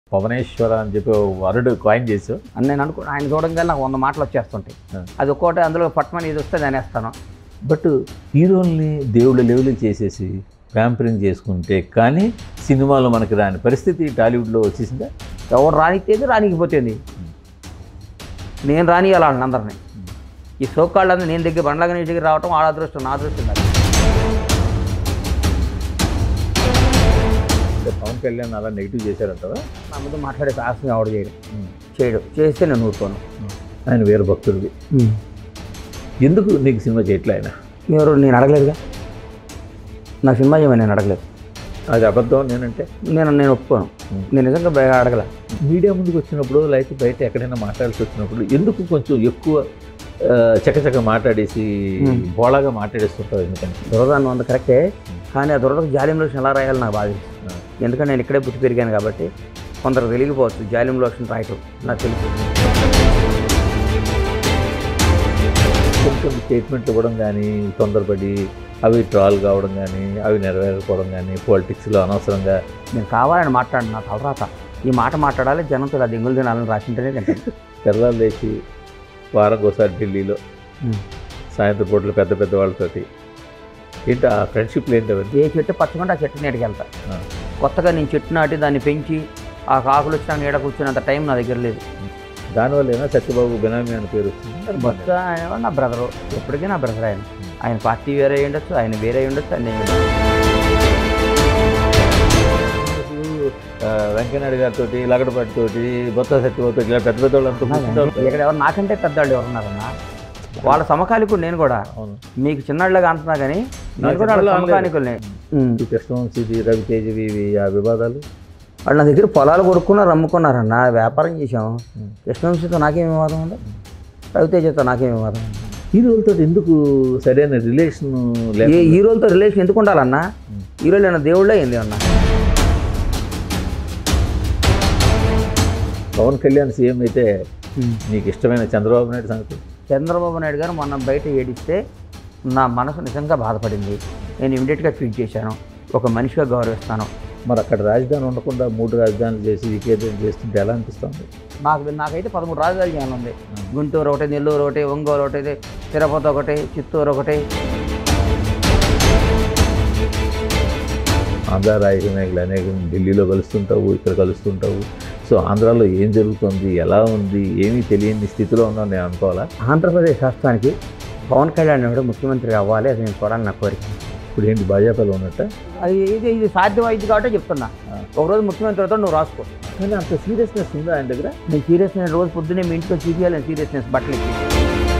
పవనేశ్వర అని చెప్పి ఓ వరుడు కాయిన్ చేసావు అని నేను అనుకో ఆయన చూడంగానే నాకు వంద మాటలు వచ్చేస్తుంటాయి ఆ. అది ఒక్కోటి అందులో పట్టమని ఇది వస్తే దానేస్తాను బట్ హీరోల్ని దేవుళ్ళ లెవెల్కి చేసేసి ప్యాంపరింగ్ చేసుకుంటే కానీ సినిమాలో మనకి రాని పరిస్థితి టాలీవుడ్లో వచ్చేసిందా ఎవరు రానిచ్చేది రానికపోతుంది నేను రానియాలి వాళ్ళని అందరినీ ఈ సోకాళ్ళందరూ నేను దగ్గర బండ్లాగా నీ దగ్గర రావటం వాళ్ళ అదృష్టం నా అదృష్టం కాదు అంటే పవన్ కళ్యాణ్ అలా నెగిటివ్ చేశారంటావా నా ముందు మాట్లాడే సాహసం ఎవడు చేయడు చేయడు చేస్తే నేను ఊరుకోను ఆయన వేరే భక్తుడివి ఎందుకు నీకు సినిమా చేయట్లే ఆయన ఎవరు నేను అడగలేదుగా నా సినిమా చేయమని నేను అడగలేదు అది అబద్ధం నేనంటే నేను నేను ఒప్పుకోను నేను నిజంగా బయ- అడగల మీడియా ముందుకు వచ్చినప్పుడు లేకపోతే బయట ఎక్కడైనా మాట్లాడాల్సి వచ్చినప్పుడు ఎందుకు కొంచెం ఎక్కువ ఆ, చకచక మాట్లాడేసి Hmm. బోళాగా మాట్లాడేస్తుంటావు ఎందుకని దురదాన్ని వంద కరెక్టే కానీ ఆ దురదకు జాలిం లోషన్ ఎలా రాయాలో నాకు బాధ తెలుసు. ఎందుకంటే నేను ఇక్కడే పుట్టి పెరిగాను కాబట్టి కొందరు తెలియకపోవచ్చు జాలిం లోషన్ రాయటం నాకు తెలుసు కొన్ని కొన్ని స్టేట్మెంట్లు ఇవ్వడం కానీ తొందరపడి అవి ట్రాల్ కావడం కానీ అవి నెరవేరకపోవడం కానీ పాలిటిక్స్లో అనవసరంగా నేను కావాలని మాట్లాడిన నా తలరాత ఈ మాట మాట్లాడాలి జనంతో ఇలా దింగులు తినాలని రాసింటేనే తింటాను తెల్లారు లేచి వారంకి ఒకసారి ఢిల్లీలో సాయంత్రం పూటలు పెద్ద పెద్ద వాళ్ళతోటి ఏంటి ఆ ఫ్రెండ్షిప్లు ఏంటి అవన్నీ ఏ చెట్టు పచ్చకుండా ఆ చెట్టు నీటికి వెళ్తా ఆ. కొత్తగా నేను చెట్టు నాటి దాన్ని పెంచి ఆ కాకులు వచ్చినా నీడ కూర్చున్నంత టైం నా దగ్గర లేదు దానివల్ల ఏమైనా సత్యబాబు బినామీ అని పేరు వస్తుంది బొత్స ఆయన నా బ్రదరు ఎప్పటికీ నా బ్రదర్ ఆయన ఆయన పార్టీ వేరే అయి ఉండొచ్చు ఆయన వేరే అయి ఉండొచ్చు ఆయన నేను ఆ, వెంకయ్యనాయుడు గారితో లగడపాటి తోటి బొత్స సత్యబాబుతో ఇలా పెద్ద పెద్ద వాళ్ళంతా కూర్చుంటారు. ఇక్కడ ఎవరు నాకంటే పెద్దవాళ్ళు ఎవరున్నారన్నా వాళ్ళ సమకాలికుడు నేను కూడా అవును మీకు చిన్నళ్ళగా అంటున్నా కానీ నేను నాకు కూడా వాళ్ళ చిన్నోళ్ళ సమకాలికుల్ని ఉమ్. ఈ కృష్ణవంశీది రవితేజవి ఇవి ఆ వివాదాలు వాళ్ళు నా దగ్గర పొలాలు కొడుక్కున్నారు అమ్ముకున్నారన్న వ్యాపారం చేసాం ఉమ్. కృష్ణవంశీతో నాకేం వివాదం ఉంది రవితేజతో నాకేం వివాదం ఉంది హీరోలతో ఎందుకు సరైన రిలేషన్ ఏ లేదు హీరోలతో రిలేషన్ ఎందుకు ఉండాలన్నా హీరోలు ఏమన్నా దేవుళ్ళే ఏంది అన్న పవన్ కళ్యాణ్ సీఎం అయితే నీకు ఇష్టమైన చంద్రబాబు నాయుడు సంగతి చంద్రబాబు నాయుడు గారు మొన్న బయట ఏడిస్తే నా మనసు నిజంగా బాధపడింది నేను ఇమీడియట్గా ట్వీట్ చేశాను ఒక మనిషిగా గౌరవిస్తాను మరి అక్కడ రాజధాని ఉండకుండా మూడు రాజధానులు చేసి వికేంద్రం చేస్తుంటే ఎలా అనిపిస్తుంది నాకు నాకైతే పదమూడు రాజధాని చేయాలి ఉంది గుంటూరు ఒకటి నెల్లూరు ఒకటి ఒంగోలు ఒకటి తిరుపతి ఒకటి చిత్తూరు ఒకటి ఆంధ్ర రాజకీయ నాయకులు అనేక ఢిల్లీలో కలుస్తుంటావు ఇక్కడ కలుస్తుంటావు సో ఆంధ్రాలో ఏం జరుగుతుంది ఎలా ఉంది ఏమీ తెలియని స్థితిలో ఉన్నావు నేను అనుకోవాలా ఆంధ్రప్రదేశ్ రాష్ట్రానికి పవన్ కళ్యాణ్ కూడా ముఖ్యమంత్రి అవ్వాలి అది నేను చూడాలని నా కోరిక ఇప్పుడు ఏంటి భాజపాలో ఉన్నట్ట అది ఇది ఇది సాధ్యమైంది కాబట్టి చెప్తున్నా ఆ. ఒకరోజు ముఖ్యమంత్రి అవుతాడు నువ్వు రాసుకో కానీ అంత సీరియస్నెస్ ఉందా ఆయన దగ్గర నేను సీరియస్నెస్ రోజు పొద్దున్నే మీ ఇంట్లో చూపించాలి సీరియస్నెస్ బట్టలు ఇచ్చి